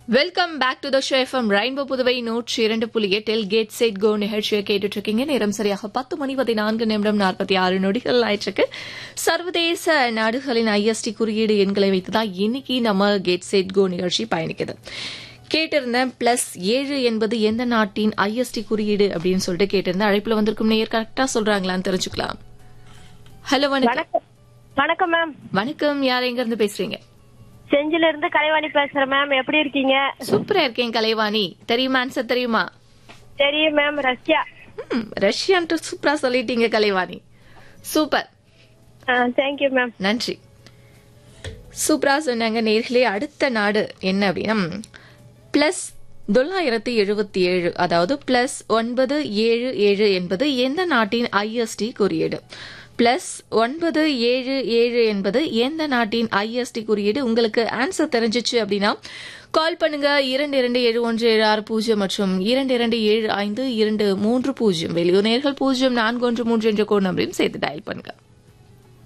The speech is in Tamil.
welcome back to the show FM rainbow Puduvai நூற்றி இரண்டு புள்ளி எட்டில் கேட் சைட் கோ நிகழ்ச்சியை கேட்டுட்டு இருக்கீங்க நேரம் சரியாக பத்து மணி பதினான்கு நிமிடம் நாற்பத்தி ஆறு நொடிகள் ஆயிட்டிருக்கு சர்வதேச நாடுகளின் ஐஎஸ்டி குறியீடு எண்களை வைத்துதான் இன்னைக்கு நம்ம கேட் சைட் கோ நிகழ்ச்சி பயணிக்குது கேட்டிருந்தேன் பிளஸ் ஏழு என்பது எந்த நாட்டின் ஐஎஸ்டி குறியீடு அப்படின்னு சொல்லிட்டு கேட்டிருந்தேன் அழைப்புல வந்திருக்கும் நேயர் கரெக்டா சொல்றாங்களான்னு தெரிஞ்சுக்கலாம் ஹலோ வணக்கம் வணக்கம் வணக்கம் மேம் வணக்கம் யார் எங்க இருந்து பேசுறீங்க செஞ்சில இருந்து கலைவாணி பேசுறேன் மேம் எப்படி இருக்கீங்க சூப்பரா இருக்கேன் கலைவாணி தெரியுமா ஆன்சர் தெரியுமா தெரியும் மேம் ரஷ்யா ம், ரஷ்யான்ட்டு சூப்பரா சொல்லிட்டீங்க கலைவாணி சூப்பர் தேங்க்யூ மேம் நன்றி சூப்பரா சொன்னாங்க நேர்களே அடுத்த நாடு என்ன அப்படின்னா பிளஸ் தொள்ளாயிரத்தி எழுபத்தி ஏழு அதாவது பிளஸ் ஒன்பது ஏழு ஏழு என்பது எந்த நாட்டின் ஐஎஸ்டி குறியீடு பிளஸ் ஒன்பது ஏழு ஏழு என்பது எந்த நாட்டின் ஐஎஸ்டி குறியீடு உங்களுக்கு ஆன்சர் தெரிஞ்சிச்சு அப்படின்னா கால் பண்ணுங்க இரண்டு இரண்டு ஏழு ஒன்று ஏழு ஆறு பூஜ்ஜியம் மற்றும் இரண்டு இரண்டு ஏழு ஐந்து இரண்டு மூன்று பூஜ்ஜியம் வெளியூர் நேர்கள் பூஜ்ஜியம் நான்கு ஒன்று மூன்று என்ற கோட் நம்பரையும் சேர்த்து டயல் பண்ணுங்க